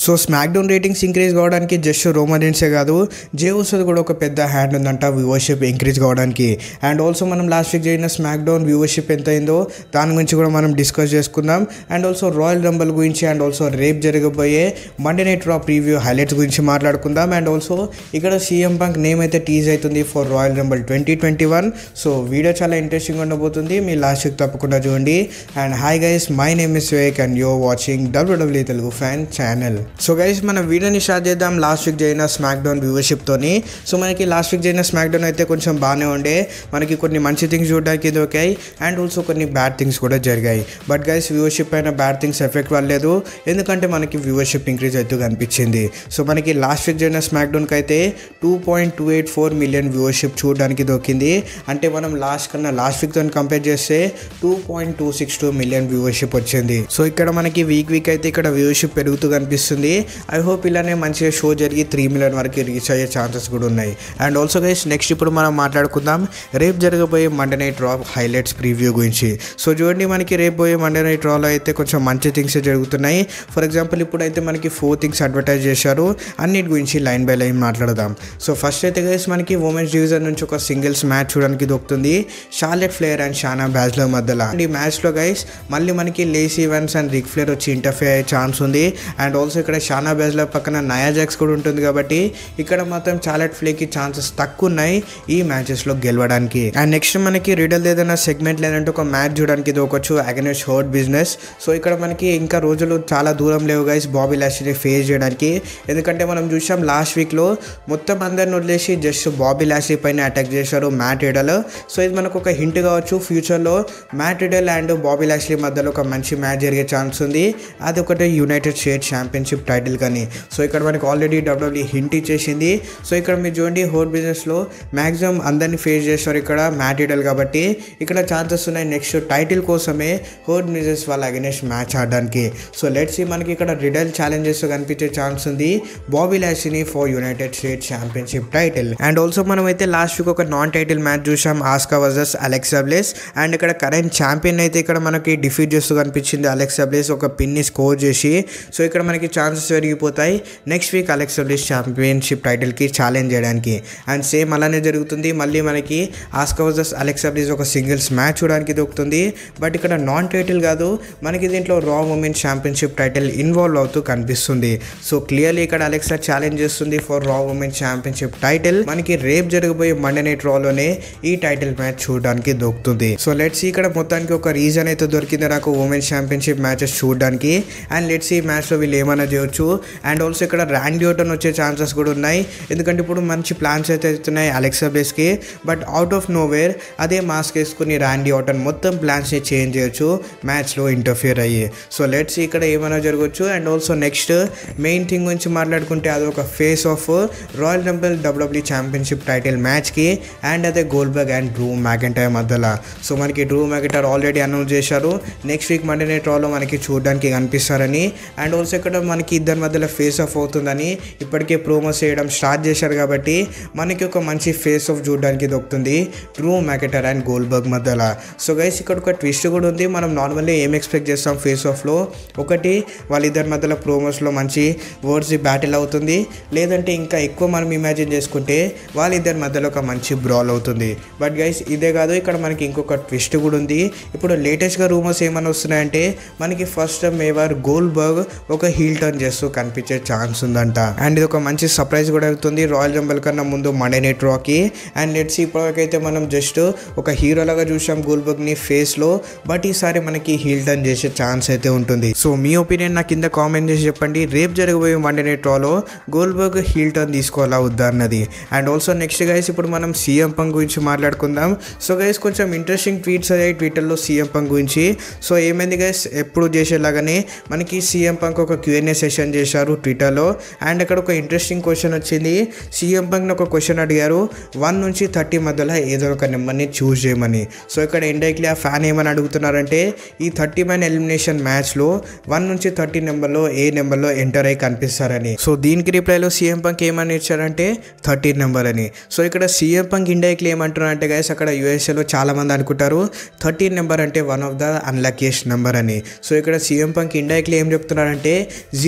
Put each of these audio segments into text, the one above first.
so SmackDown ratings increase కావడానికి just రోమరెన్సే కాదు జేవుసది కూడా ఒక పెద్ద హ్యాండ్ ఉందంట వ్యూవర్షిప్ ఇంక్రీజ్ కావడానికి అండ్ ఆల్సో మనం లాస్ట్ వీక్ జరిగిన స్మాక్ డౌన్ వ్యూవర్షిప్ ఎంత అయిందో దాని గురించి కూడా మనం డిస్కస్ చేసుకుందాం అండ్ ఆల్సో రాయల్ రంబల్ గురించి అండ్ ఆల్సో రేప్ జరగబోయే Monday night Raw preview highlights గురించి మాట్లాడుకుందాం అండ్ ఆల్సో ఇక్కడ సీఎం పంక్ నేమ్ అయితే టీజ్ అవుతుంది for Royal Rumble twenty twenty one so video చాలా ఇంట్రెస్టింగ్ ఉండబోతుంది మీ లాస్ట్ వీక్ తప్పకుండా చూడండి and hi guys my name is Wake and you're watching WWE Telugu fan channel so guys మన వీడియోని స్టార్ట్ చేద్దాం లాస్ట్ వీక్ జరిగిన స్మాక్ డౌన్ వ్యూవర్షిప్ తోని సో మనకి లాస్ట్ వీక్ జరిగిన స్మాక్ డౌన్ అయితే కొంచెం బాగానే ఉండే మనకి కొన్ని మంచి థింగ్స్ చూడడానికి దొరికాయి అండ్ ఆల్సో కొన్ని బ్యాడ్ థింగ్స్ కూడా జరిగాయి బట్ గైస్ వ్యూవర్షిప్ పైన బ్యాడ్ థింగ్స్ ఎఫెక్ట్ పడలేదు ఎందుకంటే మనకి వ్యూవర్షిప్ ఇంక్రీజ్ అవుతూ కనిపించింది సో మనకి లాస్ట్ వీక్ జరిగిన స్మాక్ డౌన్కి అయితే two point two eight four million viewership చూడడానికి దొరికింది అంటే మనం లాస్ట్ కన్నా లాస్ట్ వీక్ తో కంపేర్ చేస్తే two point two six two million viewership వచ్చింది సో ఇక్కడ మనకి వీక్ వీక్ అయితే ఇక్కడ వ్యూవర్షిప్ పెరుగుతూ కనిపిస్తుంది ఐ హోప్ ఇలానే మంచిగా షో జరిగి త్రీ మిలియన్ వరకు రీచ్ అయ్యే ఛాన్సెస్ కూడా ఉన్నాయి అండ్ ఆల్సో గైస్ నెక్స్ట్ ఇప్పుడు మనం మాట్లాడుకుందాం రేపు జరగబోయే Monday night Raw highlights preview గురించి సో చూడండి మనకి రేపు పోయే మండే నైట్ రాలో అయితే కొంచెం మంచి థింగ్స్ జరుగుతున్నాయి ఫర్ ఎగ్జాంపుల్ ఇప్పుడైతే మనకి ఫోర్ థింగ్స్ అడ్వర్టైజ్ చేశారు అన్నిటి గురించి లైన్ బై లైన్ మాట్లాడదాం సో ఫస్ట్ అయితే గైస్ మనకి ఉమెన్స్ డివిజన్ నుంచి ఒక సింగిల్స్ మ్యాచ్ చూడడానికి దొరుకుతుంది Charlotte Flair and Shayna Baszler మధ్యలో అండ్ ఈ మ్యాచ్లో గైస్ మళ్ళీ మనకి Lacey Evans and Ric Flair వచ్చి ఇంటర్ఫియర్ అయ్యే ఛాన్స్ ఉంది అండ్ ఆల్సో ఇక్కడ షానా బ్యాజ్లో పక్కన నయా జాక్స్ కూడా ఉంటుంది కాబట్టి ఇక్కడ మాత్రం చాలెట్ ఫ్లేకి ఛాన్సెస్ తక్కువ ఉన్నాయి ఈ మ్యాచెస్లో గెలవడానికి అండ్ నెక్స్ట్ మనకి రిడల్ ఏదైనా సెగ్మెంట్ లేదంటే ఒక మ్యాచ్ చూడడానికి దొరకచ్చు అగెనెస్ట్ హోర్డ్ బిజినెస్ సో ఇక్కడ మనకి ఇంకా రోజులు చాలా దూరం లేవు గైస్ బాబీ లాస్ట్ని ఫేస్ చేయడానికి ఎందుకంటే మనం చూసాం లాస్ట్ వీక్లో మొత్తం అందరిని వదిలేసి జస్ట్ బాబీ లాస్లీ పైన అటాక్ చేశారు మ్యాట్ ఎడల్ సో ఇది మనకు ఒక హింట్ కావచ్చు ఫ్యూచర్లో Matt Riddle and Bobby Lashley మధ్యలో ఒక మంచి మ్యాచ్ జరిగే ఛాన్స్ ఉంది అది ఒకటి యునైటెడ్ స్టేట్స్ ఛాంపియన్షిప్ టైటిల్ కానీ సో ఇక్కడ మనకి ఆల్రెడీ డబ్ల్యూడబ్ల్యూ హింట్ ఇచ్చేసింది సో ఇక్కడ మీరు చూడండి హోర్ బిజినెస్లో మ్యాక్సిమం అందరినీ ఫేస్ చేస్తారు ఇక్కడ మ్యాట్ ఎడల్ కాబట్టి ఇక్కడ ఛాన్సెస్ ఉన్నాయి నెక్స్ట్ టైటిల్ కోసమే హోర్ బిజినెస్ వాళ్ళ అగెనెస్ట్ మ్యాచ్ ఆడడానికి సో లెట్స్ మనకి ఇక్కడ రిడల్ ఛాలెంజెస్ కనిపించే ఛాన్స్ ఉంది బాబీ లాసిని for United States championship title and also మనం అయితే లాస్ట్ వీక్ ఒక నాన్ టైటిల్ మ్యాచ్ చూసాం Asuka versus Alexa Bliss and ఇక్కడ కరెంట్ ఛాంపియన్ అయితే ఇక్కడ మనకి డిఫీట్ చేస్తూ కనిపించింది అలెక్సా బ్లేస్ ఒక పిన్ని స్కోర్ చేసి సో ఇక్కడ మనకి ఛాన్సెస్ పెరిగిపోతాయి next week Alexa Bliss championship టైటిల్కి ఛాలెంజ్ చేయడానికి అండ్ సేమ్ అలానే జరుగుతుంది మళ్ళీ మనకి ఆస్కా వర్సెస్ అలెక్సా బ్లేస్ ఒక సింగిల్స్ మ్యాచ్ చూడడానికి దొరుకుతుంది బట్ ఇక్కడ నాన్ టైటిల్ కాదు మనకి దీంట్లో రా ఉమెన్ ఛాంపియన్షిప్ టైటిల్ ఇన్వాల్వ్ అవుతూ కనిపిస్తుంది సో క్లియర్లీ ఇక్కడ అలెక్సా ఛాలెంజ్ చేస్తుంది for Raw women championship title మనకి రేపు జరగబోయే మండే నైట్ రాలోనే ఈ టైటిల్ మ్యాచ్ చూడడానికి దొరుకుతుంది సో లెట్స్ ఇక్కడ మొత్తానికి ఒక రీజన్ అయితే దొరికింది నాకు ఉమెన్ ఛాంపియన్షిప్ మ్యాచెస్ చూడడానికి అండ్ లెట్స్ ఈ మ్యాచ్లో వీళ్ళు ఏమైనా చేయొచ్చు అండ్ ఆల్సో ఇక్కడ ర్యాండీ ఓటన్ వచ్చే ఛాన్సెస్ కూడా ఉన్నాయి ఎందుకంటే ఇప్పుడు మంచి ప్లాన్స్ అయితే అవుతున్నాయి అలెక్సా బేస్కి బట్ అవుట్ ఆఫ్ నోవేర్ అదే మాస్క్ వేసుకుని ర్యాండీ ఓటన్ మొత్తం ప్లాన్స్ని చేంజ్ చేయొచ్చు మ్యాచ్లో ఇంటర్ఫియర్ అయ్యి సో లెట్స్ ఇక్కడ ఏమైనా జరగవచ్చు and also next main thing గురించి మాట్లాడుకుంటే అది ఒక face off Royal Rumble WWE championship title మ్యాచ్కి అండ్ అదే గోల్బర్గ్ అండ్ డ్రూ మ్యాకెంటైర్ మధ్యలో సో మనకి డ్రూ మ్యాకెంటైర్ ఆల్రెడీ అనౌన్స్ చేశారు నెక్స్ట్ వీక్ మండే నైట్ రాలో మనకి చూడడానికి కనిపిస్తారని అండ్ ఆల్సో ఇక్కడ మనకి ఇద్దరి మధ్యలో ఫేస్ ఆఫ్ అవుతుందని ఇప్పటికే ప్రోమోస్ చేయడం స్టార్ట్ చేశారు కాబట్టి మనకి ఒక మంచి ఫేస్ ఆఫ్ చూడడానికి దొరుకుతుంది డ్రూ మ్యాకెటర్ అండ్ గోల్బర్గ్ మధ్యలో సో గైస్ ఇక్కడ ఒక ట్విస్ట్ కూడా ఉంది మనం నార్మల్లీ ఏం ఎక్స్పెక్ట్ చేస్తాం ఫేస్ ఆఫ్లో ఒకటి వాళ్ళిద్దరి మధ్యలో ప్రోమోస్లో మంచి వర్డ్స్ బ్యాటిల్ అవుతుంది లేదంటే ఇంకా ఎక్కువ మనం ఇమాజిన్ చేసుకుంటే వాళ్ళిద్దరి మధ్యలో ఒక మంచి బ్రాల్ అవుతుంది బట్ గైస్ ఇదే కాదు ఇక్కడ మనకి ఇంకొక ట్విస్ట్ కూడా ఉంది ఇప్పుడు లేటెస్ట్గా రూమర్స్ ఏమైనా వస్తున్నాయంటే మనకి ఫస్ట్ మేవర్ గోల్బర్గ్ ఒక హీల్ టర్న్ చేస్తూ కనిపించే ఛాన్స్ ఉందంట అండ్ ఇది ఒక మంచి సర్ప్రైజ్ కూడా అవుతుంది రాయల్ రంబల్ కన్నా ముందు మండే నైట్ రాకి అండ్ లెట్స్ ఇప్పటికైతే మనం జస్ట్ ఒక హీరో లాగా చూసాం గోల్బర్గ్ ని ఫేస్ లో బట్ ఈసారి మనకి హీల్ టర్న్ చేసే ఛాన్స్ అయితే ఉంటుంది సో మీ ఒపీనియన్ నా కింద కామెంట్ చేసి చెప్పండి రేపు జరగబోయే మండే నైట్ రాలో గోల్బర్గ్ హీల్ టర్న్ తీసుకోవాలా వద్దా అన్నది అండ్ ఆల్సో నెక్స్ట్ గైస్ ఇప్పుడు మనం సీఎం పంగ్ గురించి మాట్లాడుకుందాం సో గైస్ కొంచెం ఇంట్రెస్టింగ్ ట్వీట్స్ అయ్యాయి ట్విట్టర్లో సీఎం పంగ్ గురించి సో ఏమైంది గైస్ ఎప్పుడు చేసేలాగానే మనకి సీఎం పంక్ ఒక క్యూఎన్ఏ సెషన్ చేశారు ట్విట్టర్లో అండ్ అక్కడ ఒక ఇంట్రెస్టింగ్ క్వశ్చన్ వచ్చింది సీఎం పంక్ని ఒక క్వశ్చన్ అడిగారు వన్ నుంచి థర్టీ మధ్యలో ఏదో ఒక నెంబర్ని చూస్ చేయమని సో ఇక్కడ ఇండైరెక్ట్లీ ఆ ఫ్యాన్ ఏమని అడుగుతున్నారంటే ఈ థర్టీ మ్యాన్ ఎలిమినేషన్ మ్యాచ్లో వన్ నుంచి థర్టీ నెంబర్లో ఏ నెంబర్లో ఎంటర్ అయ్యి కనిపిస్తారని సో దీనికి రిప్లైలో సీఎం పంక్ ఏమని ఇచ్చారంటే థర్టీన్ నెంబర్ అని సో ఇక్కడ సీఎం పంక్ ఇండైరెక్ట్లీ ఏమంటున్నారు అంటే గైస్ అక్కడ యూఎస్ఏలో చాలా మంది అనుకుంటారు థర్టీన్ నెంబర్ అంటే one of the unluckiest number అని సో ఇక్కడ సీఎం పంక్ ఇండైరెక్ట్లీ ఏం చెప్తున్నారంటే జీరో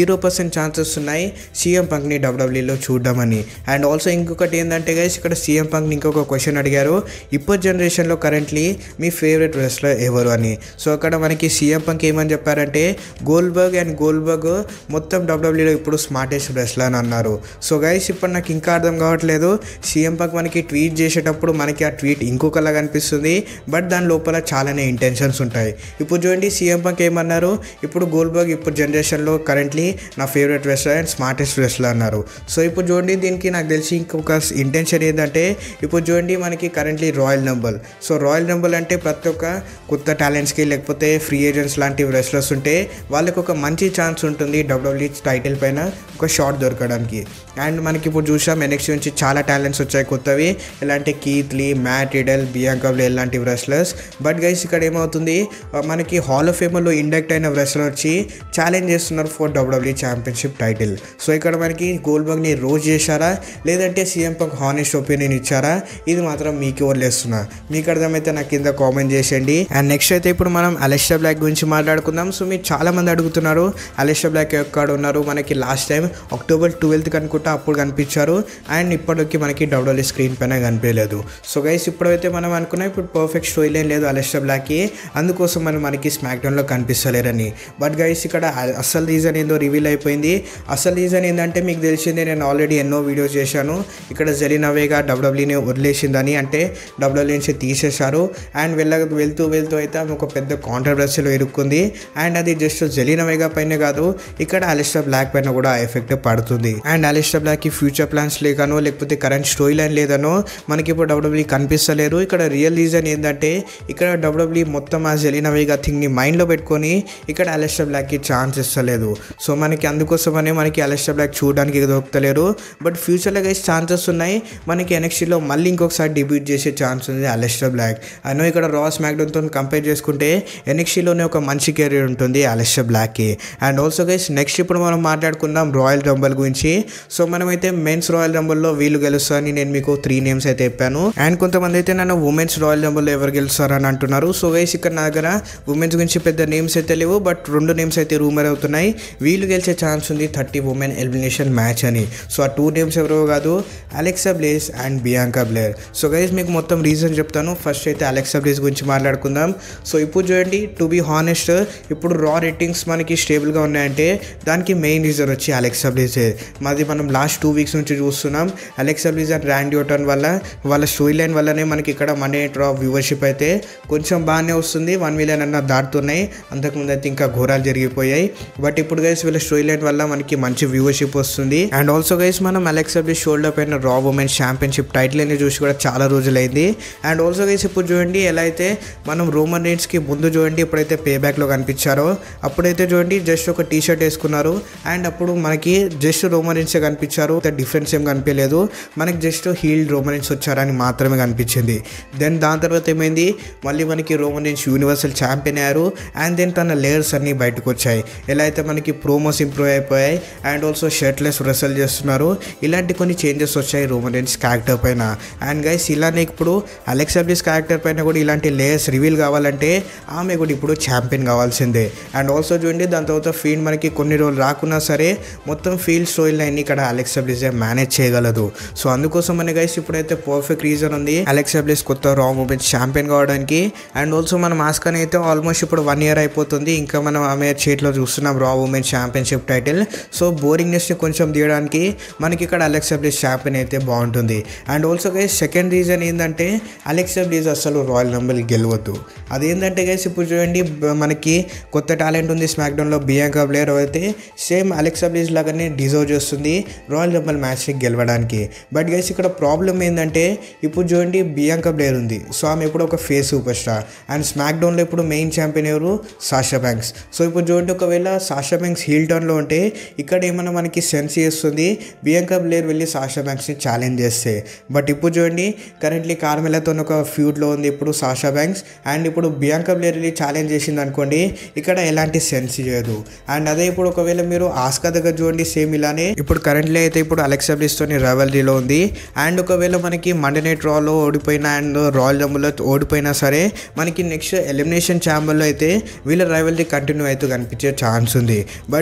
జీరో పర్సెంట్ ఛాన్సెస్ ఉన్నాయి సీఎం పంక్ని డబ్ల్యూడబ్ల్యూలో చూడమని అండ్ ఆల్సో ఇంకొకటి ఏంటంటే గైస్ ఇక్కడ సీఎం పంక్ని ఇంకొక క్వశ్చన్ అడిగారు ఇప్పుడు జనరేషన్లో కరెంట్లీ మీ ఫేవరెట్ రెస్లర్ ఎవరు అని సో అక్కడ మనకి సీఎం పంక్ ఏమని చెప్పారంటే గోల్బర్గ్ అండ్ గోల్బర్గ్ మొత్తం డబ్ల్యూడబ్ల్యూలో ఇప్పుడు స్మార్టెస్ట్ రెస్లర్ అని అన్నారు సో గైస్ ఇప్పుడు నాకు ఇంకా అర్థం కావట్లేదు సీఎం పంక్ మనకి ట్వీట్ చేసేటప్పుడు మనకి ఆ ట్వీట్ ఇంకొకలా కనిపిస్తుంది బట్ దాని లోపల చాలానే ఇంటెన్షన్స్ ఉంటాయి ఇప్పుడు చూడండి సీఎం పంక్ ఏమన్నారు ఇప్పుడు గోల్బర్గ్ ఇప్పుడు జనరేషన్లో కరెంట్లీ నా favourite wrestler and smartest wrestler అన్నారు సో ఇప్పుడు చూడండి దీనికి నాకు తెలిసి ఇంకొక ఇంటెన్షన్ ఏంటంటే ఇప్పుడు చూడండి మనకి currently Royal Rumble so Royal Rumble అంటే ప్రతి ఒక్క కొత్త టాలెంట్స్కి లేకపోతే ఫ్రీ ఏజెంట్స్ లాంటి రెస్లర్స్ ఉంటే వాళ్ళకి ఒక మంచి ఛాన్స్ ఉంటుంది డబ్ల్యూడబ్ల్యూ టైటిల్ పైన ఒక షాట్ దొరకడానికి అండ్ మనకి ఇప్పుడు చూసాం ఎన్ఎక్స్ నుంచి చాలా టాలెంట్స్ వచ్చాయి కొత్తవి ఎలాంటి కీత్లీ మ్యాట్ ఇడల్ బియాంకబ్లే ఇలాంటి రెస్లర్స్ బట్ గైస్ ఇక్కడ ఏమవుతుంది ఆ, మనకి హాల్ ఆఫ్ ఫేమర్లో ఇండక్ట్ అయిన రెస్లర్ వచ్చి ఛాలెంజ్ చేస్తున్నారు for WWE championship title so ఇక్కడ మనకి గోల్బర్గ్ని రోజ్ చేశారా లేదంటే సీఎం పంక్ హానెస్ట్ ఒపీనియన్ ఇచ్చారా ఇది మాత్రం మీకు వదిలేస్తున్నా మీకు అర్థమైతే నాకు కింద కామెంట్ చేసేయండి అండ్ నెక్స్ట్ అయితే ఇప్పుడు మనం అలెక్సా బ్లాక్ గురించి మాట్లాడుకుందాం సో మీరు చాలా మంది అడుగుతున్నారు అలెక్సా బ్లాక్ ఎక్కడ ఉన్నారు మనకి లాస్ట్ టైం అక్టోబర్ ట్వెల్త్ అనుకుంటా అప్పుడు కనిపించారు అండ్ ఇప్పటికి మనకి డబ్ల్యూఎల్ స్క్రీన్ పైన కనిపించలేదు సో గైస్ ఇప్పుడైతే మనం అనుకున్నాం ఇప్పుడు పర్ఫెక్ట్ స్టోరీ లైన్ లేదు అలెక్సా బ్లాక్కి అందుకోసం మనం మనకి స్మాక్ డౌన్లో కనిపిస్తలేరని బట్ గైస్ ఇక్కడ అ- అసలు రీజన్ ఏందో రివీల్ అయిపోయింది అసలు రీజన్ ఏంటంటే మీకు తెలిసిందే నేను ఆల్రెడీ ఎన్నో వీడియోస్ చేశాను ఇక్కడ జెలినవేగా డబ్ల్యూడబ్ల్యూని వదిలేసిందని అంటే డబ్ల్యూడబ్ల్యూ నుంచి తీసేశారు అండ్ వెళ్ళ వెళ్తూ వెళ్తూ అయితే ఆమె ఒక పెద్ద కాంట్రవర్సీలో ఇరుక్కుంది అండ్ అది జస్ట్ జెలినవేగా పైన కాదు ఇక్కడ అలిస్టా బ్లాక్ పైన కూడా ఆ ఎఫెక్ట్ పడుతుంది అండ్ అలిస్టా బ్లాక్కి ఫ్యూచర్ ప్లాన్స్ లేకనో లేకపోతే కరెంట్ స్టోరీ లైన్ లేదనో మనకి ఇప్పుడు డబ్ల్యూడబ్ల్యూ కనిపిస్తలేదు ఇక్కడ రియల్ రీజన్ ఏంటంటే ఇక్కడ డబ్ల్యూడబ్ల్యూ మొత్తం ఆ జెలినవేగా థింగ్ని మైండ్లో పెట్టుకొని ఇక్కడ అలిస్టా బ్లాక్కి ఛాన్స్ ఇస్తలేదు సో మనకి అందుకోసమనే మనకి అలిస్టా బ్లాక్ చూడడానికి దొరుకుతలేరు బట్ ఫ్యూచర్లో గైస్ ఛాన్సెస్ ఉన్నాయి మనకి ఎనెక్స్టీలో మళ్ళీ ఇంకొకసారి డిబ్యూట్ చేసే ఛాన్స్ ఉంది అలెస్టర్ బ్లాక్ అయినా ఇక్కడ రాస్ మ్యాక్డౌన్తో కంపేర్ చేసుకుంటే ఎనెక్స్టీలోనే ఒక మంచి కెరీర్ ఉంటుంది అలెస్టర్ బ్లాక్కి అండ్ ఆల్సో గైస్ నెక్స్ట్ ఇప్పుడు మనం మాట్లాడుకుందాం రాయల్ రంబల్ గురించి సో మనమైతే మెన్స్ రాయల్ రంబల్లో వీళ్ళు గెలుస్తారని నేను మీకు త్రీ నేమ్స్ అయితే చెప్పాను అండ్ కొంతమంది అయితే నన్ను ఉమెన్స్ రాయల్ రంబల్లో ఎవరు గెలుస్తారని అంటున్నారు సో గైస్ ఇక్కడ నా దగ్గర ఉమెన్స్ గురించి పెద్ద నేమ్స్ అయితే లేవు బట్ రెండు నేమ్స్ అయితే రూమర్ అవుతున్నాయి వీళ్ళు గెలిచే ఛాన్స్ ఉంది థర్టీ ఉమెన్ ఎలిమినేషన్ మ్యాచ్ అని సో ఆ టూ నేమ్స్ ఎవరో కాదు Alexa Bliss and Bianca Belair so guys మీకు మొత్తం రీజన్ చెప్తాను ఫస్ట్ అయితే అలెక్సా బ్లేస్ గురించి మాట్లాడుకుందాం సో ఇప్పుడు చూడండి టు బీ హానెస్ట్ ఇప్పుడు రా రేటింగ్స్ మనకి స్టేబుల్గా ఉన్నాయంటే దానికి మెయిన్ రీజన్ వచ్చి అలెక్సా బ్లేసే మాది మనం లాస్ట్ టూ వీక్స్ నుంచి చూస్తున్నాం Alexa Bliss and Randy Orton వల్ల వాళ్ళ స్టోరీ లైన్ వల్లనే మనకి ఇక్కడ మండే డ్రా వ్యూవర్షిప్ అయితే కొంచెం బాగానే వస్తుంది వన్ మిలియన్ అన్న దాటుతున్నాయి అంతకుముందు అయితే ఇంకా ఘోరాలు జరిగిపోయాయి బట్ ఇప్పుడు గైస్ వీళ్ళ స్టోరీ లైన్ వల్ల మనకి మంచి వ్యూవర్షిప్ వస్తుంది అండ్ ఆల్సో గైస్ మనం అలెక్సా బ్లేస్ షోల్డర్ పైన రా ఉమెన్ ఛాంపియన్షిప్ టైటిల్ అనేది చూసి కూడా చాలా రోజులైంది అండ్ ఆల్సో గైస్ ఇప్పుడు చూడండి ఎలా అయితే మనం రోమన్ రేట్స్కి ముందు చూడండి ఇప్పుడైతే పే బ్యాక్లో కనిపించారో అప్పుడైతే చూడండి జస్ట్ ఒక టీ షర్ట్ వేసుకున్నారు అండ్ అప్పుడు మనకి జస్ట్ రోమన్ రేట్సే కనిపించారు డిఫరెన్స్ ఏం కనిపించలేదు మనకి జస్ట్ హీల్ రోమన్ రేట్స్ వచ్చారని మాత్రమే కనిపించింది దెన్ దాని తర్వాత ఏమైంది మళ్ళీ మనకి రోమన్ రేట్స్ యూనివర్సల్ ఛాంపియన్ అయ్యారు అండ్ దెన్ తన లేయర్స్ అన్నీ బయటకు వచ్చాయి ఎలా అయితే మనకి ప్రోమోస్ ఇంప్రూవ్ అయిపోయాయి అండ్ ఆల్సో షర్ట్లెస్ రెసల్ చేస్తున్నారు ఇలాంటి కొన్ని చేంజెస్ వచ్చాయి రోమన్ రేట్స్ క్యారెక్టర్ పైన అండ్ గైస్ ఇలానే ఇప్పుడు అలెక్సా బ్లిస్ క్యారెక్టర్ పైన కూడా ఇలాంటి లేయర్స్ రివీల్ కావాలంటే ఆమె కూడా ఇప్పుడు ఛాంపియన్ కావాల్సిందే అండ్ ఆల్సో చూడండి దాని తర్వాత ఫీల్డ్ మనకి కొన్ని రోజులు రాకున్నా సరే మొత్తం ఫీల్డ్ స్టోరీ లైన్ ఇక్కడ అలెక్సా బ్లిస్ మేనేజ్ చేయగలదు సో అందుకోసం మన గైస్ ఇప్పుడైతే పర్ఫెక్ట్ రీజన్ ఉంది అలెక్సా బ్లిస్ కొత్త రా మూమెంట్స్ ఛాంపియన్ కావడానికి అండ్ ఆల్సో మనం ఆస్కాన్ అయితే ఆల్మోస్ట్ ఇప్పుడు వన్ ఇయర్ అయిపోతుంది ఇంకా మనం ఆమె చేతిలో చూస్తున్నాం Raw women championship title so బోరింగ్నెస్ని కొంచెం తీయడానికి మనకి ఇక్కడ అలెక్సా బ్లిస్ ఛాంపియన్ అయితే బాగుంటుంది and also guys second reason ఏంటంటే అలెక్సా బ్లిస్ అసలు రాయల్ నంబర్ గెలవద్దు అదేంటంటే గైస్ ఇప్పుడు చూడండి బ- మనకి కొత్త టాలెంట్ ఉంది స్మాక్ డౌన్లో బియాంకా బ్లేయర్ అయితే సేమ్ అలెక్సా బ్లిస్ లాగానే డిజర్వ్ చేస్తుంది రాయల్ నంబర్ మ్యాచ్ని గెలవడానికి బట్ గైస్ ఇక్కడ ప్రాబ్లం ఏంటంటే ఇప్పుడు చూడండి బియాంకా బ్లేయర్ ఉంది సో ఆమె ఇప్పుడు ఒక ఫేస్ సూపర్ స్టార్ అండ్ స్మాక్ డౌన్లో ఇప్పుడు మెయిన్ ఛాంపియన్ ఎవరు సాషా బ్యాంక్స్ సో ఇప్పుడు చూడండి ఒకవేళ సాషా బ్యాంక్స్ హీల్ టర్న్లో ఉంటే ఇక్కడ ఏమైనా మనకి సెన్స్ చేస్తుంది బియాంకా బ్లేయర్ వెళ్ళి సాషా బ్యాంక్స్ని ఛాలెంజ్ చేస్తే బట్ ఇప్పుడు చూడండి కరెంట్లీ కార్మెలాతో ఒక ఫ్యూడ్లో ఉంది ఇప్పుడు సాషా బ్యాంక్స్ అండ్ ఇప్పుడు బియాంకా బ్లేయర్ వెళ్ళి ఛాలెంజ్ చేసింది అనుకోండి ఇక్కడ ఎలాంటి సెన్స్ చేయదు అండ్ అదే ఇప్పుడు ఒకవేళ మీరు ఆస్కా దగ్గర చూడండి సేమ్ ఇలానే ఇప్పుడు కరెంట్లీ అయితే ఇప్పుడు అలెక్సా బ్లిస్తోని రైవల్రీలో ఉంది అండ్ ఒకవేళ మనకి మండే నైట్ రాలో ఓడిపోయినా అండ్ రాయల్ రంబుల్లో ఓడిపోయినా సరే మనకి నెక్స్ట్ ఎలిమినేషన్ ఛాంబర్లో అయితే వీళ్ళ రైవల్రీ కంటిన్యూ అయితే కనిపించే ఛాన్స్ ఉంది బట్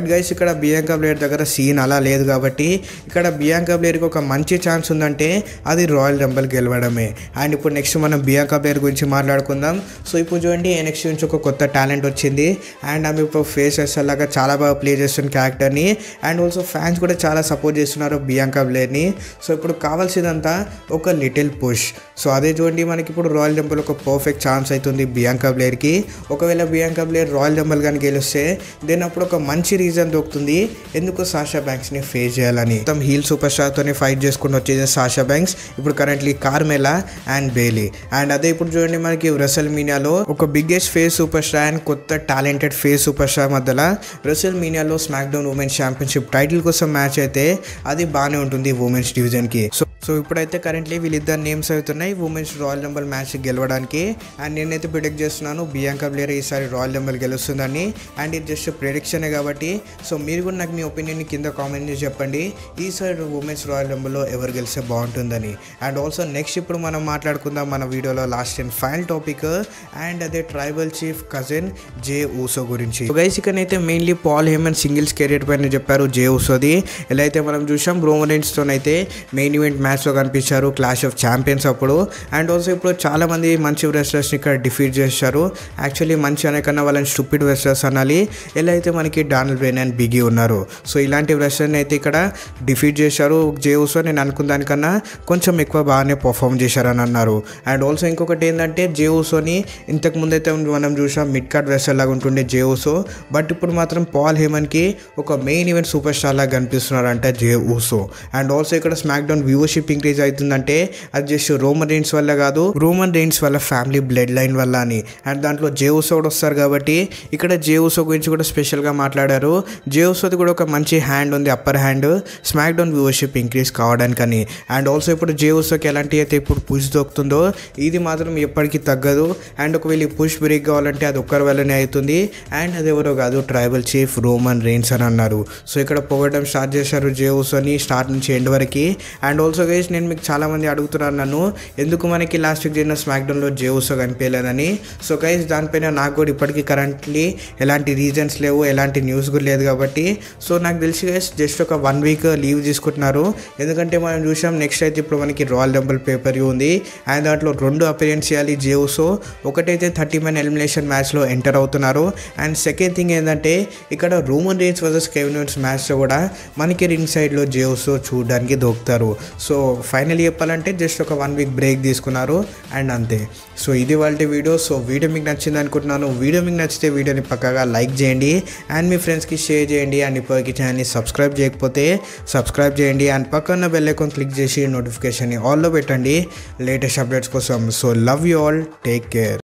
గైస్ ఇక్కడ బియాంకా బ్లేర్ దగ్గర సీన్ అలా లేదు కాబట్టి ఇక్కడ బియాంకా బ్లేర్కి ఒక మంచి ఛాన్స్ ఉందంటే అది రాయల్ రంబల్ గెలవడమే అండ్ ఇప్పుడు నెక్స్ట్ మనం బియాంకా బ్లేర్ గురించి మాట్లాడుకుందాం సో ఇప్పుడు చూడండి నెక్స్ట్ నుంచి ఒక కొత్త టాలెంట్ వచ్చింది అండ్ ఆమె ఇప్పుడు ఫేసెస్ అలాగా చాలా బాగా ప్లే చేస్తున్న క్యారెక్టర్ని అండ్ ఆల్సో ఫ్యాన్స్ కూడా చాలా సపోర్ట్ చేస్తున్నారు బియాంకా బ్లేర్ని సో ఇప్పుడు కావాల్సిందంతా ఒక లిటిల్ పుష్ సో అదే చూడండి మనకి ఇప్పుడు రాయల్ రంబల్ ఒక పర్ఫెక్ట్ ఛాన్స్ అవుతుంది బియాంకా బ్లేర్కి ఒకవేళ బియాంకా బ్లేర్ రాయల్ రంబల్ కానీ గెలిస్తే దెన్ అప్పుడు ఒక మంచి రీజన్ దొరుకుతుంది ఎందుకు సాషా బ్యాంక్స్ని ఫేస్ చేయాలని మొత్తం హీల్ సూపర్ స్టార్తోనే ఫైట్ చేసుకుని వచ్చేది సాషా బ్యాంక్స్ ఇప్పుడు currently Carmella and Bayley and అదే ఇప్పుడు చూడండి మనకి రెసల్ మీనియాలో ఒక biggest face superstar and కొత్త టాలెంటెడ్ ఫేస్ సూపర్ స్టార్ మధ్యలో రెసల్ మీనియాలో SmackDown women's championship title కోసం మ్యాచ్ అయితే అది బాగానే ఉంటుంది ఉమెన్స్ డివిజన్కి సో సో ఇప్పుడైతే కరెంట్లీ వీళ్ళిద్దరు నేమ్స్ అవుతున్నాయి ఉమెన్స్ రాయల్ నెంబర్ మ్యాచ్ గెలవడానికి అండ్ నేనైతే ప్రిడిక్ట్ చేస్తున్నాను బియాంకా బ్లేర్ ఈసారి రాయల్ నెంబర్ గెలుస్తుందని అండ్ ఇది జస్ట్ ప్రిడిక్షనే కాబట్టి సో మీరు కూడా నాకు మీ ఒపీనియన్ కింద కామెంట్ చేసి చెప్పండి ఈసారి ఉమెన్స్ రాయల్ నెంబర్లో ఎవరు గెలిస్తే బాగుంటుందని అండ్ ఆల్సో నెక్స్ట్ ఇప్పుడు మనం మాట్లాడుకుందాం మన వీడియోలో last and final topic and అదే tribal chief cousin Jey Uso గురించి గైస్ ఇకనైతే mainly Paul Heyman singles career పైన చెప్పారు జే ఊసోది ఎలా అయితే మనం చూసాం రోమరెన్స్తో అయితే మెయిన్ ఈవెంట్ మ్యాచ్లో కనిపించారు క్లాష్ ఆఫ్ ఛాంపియన్స్ అప్పుడు అండ్ ఆల్సో ఇప్పుడు చాలా మంది మంచి రెస్లర్స్ని ఇక్కడ డిఫీట్ చేశారు యాక్చువల్లీ మంచి అనే కన్నా వాళ్ళని స్టూపిడ్ రెస్లర్స్ అనాలి ఎలా అయితే మనకి డానల్ బ్రెయిన్ అండ్ బిగి ఉన్నారు సో ఇలాంటి రెస్లర్ని అయితే ఇక్కడ డిఫీట్ చేశారు జే ఊసో నేను అనుకున్న దానికన్నా కొంచెం ఎక్కువ బాగానే పర్ఫామ్ చేశారని అన్నారు అండ్ ఆల్సో ఇంకొకటి ఏంటంటే జే ఊసోని ఇంతకు ముందైతే మనం చూసాం మిడ్ కార్డ్ రెస్లర్ లాగా ఉంటుండే జే ఊసో బట్ ఇప్పుడు మాత్రం పాల్ హేమన్కి ఒక మెయిన్ ఈవెంట్ సూపర్ స్టార్ లాగా కనిపిస్తున్నారంట జే ఊసో అండ్ ఆల్సో ఇక్కడ స్మాక్ డౌన్ వ్యూవర్షిప్ ఇంక్రీజ్ అవుతుందంటే అది జస్ట్ రోమన్ రెయిన్స్ వల్ల కాదు రోమన్ రెయిన్స్ వల్ల ఫ్యామిలీ బ్లడ్ లైన్ వల్ల అని అండ్ దాంట్లో జే ఊసో కూడా వస్తారు కాబట్టి ఇక్కడ జే ఊసో గురించి కూడా స్పెషల్గా మాట్లాడారు జే ఊసోది కూడా ఒక మంచి హ్యాండ్ ఉంది upper hand SmackDown viewership increase కావడానికని అండ్ ఆల్సో ఇప్పుడు జే ఊసోకి ఎలాంటి అయితే ఇప్పుడు పుష్ దొరుకుతుందో ఇది మాత్రం ఎప్పటికీ తగ్గదు అండ్ ఒకవేళ ఈ పుష్ బ్రేక్ కావాలంటే అది ఒక్కరి వల్లనే అవుతుంది అండ్ అది ఎవరో కాదు ట్రైబల్ చీఫ్ రోమన్ రెయిన్స్ అని అన్నారు సో ఇక్కడ పొగడం స్టార్ట్ చేశారు జే ఊసోని స్టార్ట్ నుంచి ఎండ్ వరకు అండ్ ఆల్సో గైస్ నేను మీకు చాలా మంది అడుగుతున్నారు నన్ను ఎందుకు మనకి లాస్ట్ వీక్ జరిగిన స్మాక్ డౌన్లో జే ఊసో కనిపించలేదని సో గైస్ దానిపైన నాకు కూడా ఇప్పటికీ కరెంట్లీ ఎలాంటి రీజన్స్ లేవు ఎలాంటి న్యూస్ కూడా లేదు కాబట్టి సో నాకు తెలిసి గైస్ జస్ట్ ఒక వన్ వీక్ లీవ్ తీసుకుంటున్నారు ఎందుకంటే మనం చూసాం నెక్స్ట్ అయితే ఇప్పుడు మనకి రాయల్ డబుల్ పేపర్ వ్యూ ఉంది అండ్ దాంట్లో రెండు అపిరియన్స్ చేయాలి జే ఊసో ఒకటైతే థర్టీ మెన్ ఎలిమినేషన్ మ్యాచ్లో ఎంటర్ అవుతున్నారు అండ్ సెకండ్ థింగ్ ఏంటంటే ఇక్కడ రోమన్ రేన్స్ వర్సెస్ కెవినోన్స్ మ్యాచ్లో కూడా మనకి రింగ్ సైడ్లో జేవ్స్ చూడడానికి దొరుకుతారు సో ఫైనల్ చెప్పాలంటే జస్ట్ ఒక వన్ వీక్ బ్రేక్ తీసుకున్నారు అండ్ అంతే సో ఇది వాళ్ళ వీడియో సో వీడియో మీకు నచ్చింది అనుకుంటున్నాను వీడియో మీకు నచ్చితే వీడియోని పక్కగా లైక్ చేయండి అండ్ మీ ఫ్రెండ్స్కి షేర్ చేయండి అండ్ ఇప్పటికి ఛానల్ని సబ్స్క్రైబ్ చేయకపోతే సబ్స్క్రైబ్ చేయండి అండ్ పక్కన బెల్ ఐకాన్ క్లిక్ చేసి నోటిఫికేషన్ని ఆల్లో పెట్టండి లేటెస్ట్ అప్డేట్స్ కోసం so love you all take care